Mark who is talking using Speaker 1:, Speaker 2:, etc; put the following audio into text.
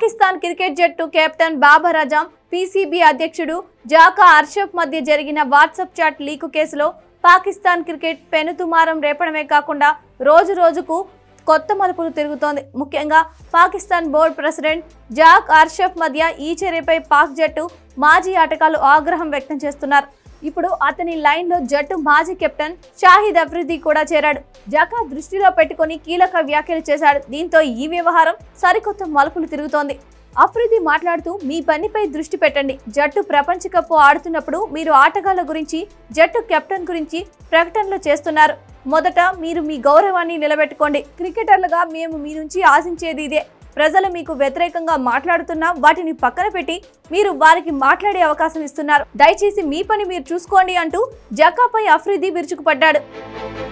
Speaker 1: Pakistan cricket జట్టు captain Babar Azam PCB అధ్యక్షుడు జాకా అర్షఫ్ మధ్య జరిగిన వాట్సాప్ చాట్ లీకు కేసులో పాకిస్తాన్ క్రికెట్ పెనుతుమారం రేపడమే కాకుండా రోజు రోజుకు కొత్త మలుపులు తిరుగుతోంది ముఖ్యంగా పాకిస్తాన్ బోర్డు ప్రెసిడెంట్ జాక్ అర్షఫ్ మధ్య ఈ చర్యపై పాక్ జట్టు మాజీ ఆటగాళ్లు ఆగ్రహం వ్యక్తం చేస్తున్నారు ఇప్పుడు అతని లైన్లో జట్టు మాజీ కెప్టెన్ షాహిద్ అఫ్రిది కూడా చేరాడు జకా దృష్టిలో పెట్టుకొని కీలక వ్యాఖ్యలు చేశాడు దీంతో ఈ వ్యవహారం సరికొత్త మలుపులు తిరుగుతోంది అఫ్రిది మాట్లాడుతూ మీ పనిపై దృష్టి పెట్టండి జట్టు ప్రపంచ కప్ ఆడుతున్నప్పుడు మీరు ఆటగాళ్ల గురించి జట్టు కెప్టెన్ గురించి ప్రకటనలు చేస్తున్నారు మొదట మీరు మీ గౌరవాన్ని నిలబెట్టుకోండి క్రికెటర్లుగా మేము మీ నుంచి ఆశించేది ఇదే ప్రజలు మీకు వ్యతిరేకంగా మాట్లాడుతున్నా వాటిని పక్కన పెట్టి మీరు వారికి మాట్లాడే అవకాశం ఇస్తున్నారు దయచేసి మీ పని మీరు చూసుకోండి అంటూ జకాపై అఫ్రిది విరుచుకుపడ్డాడు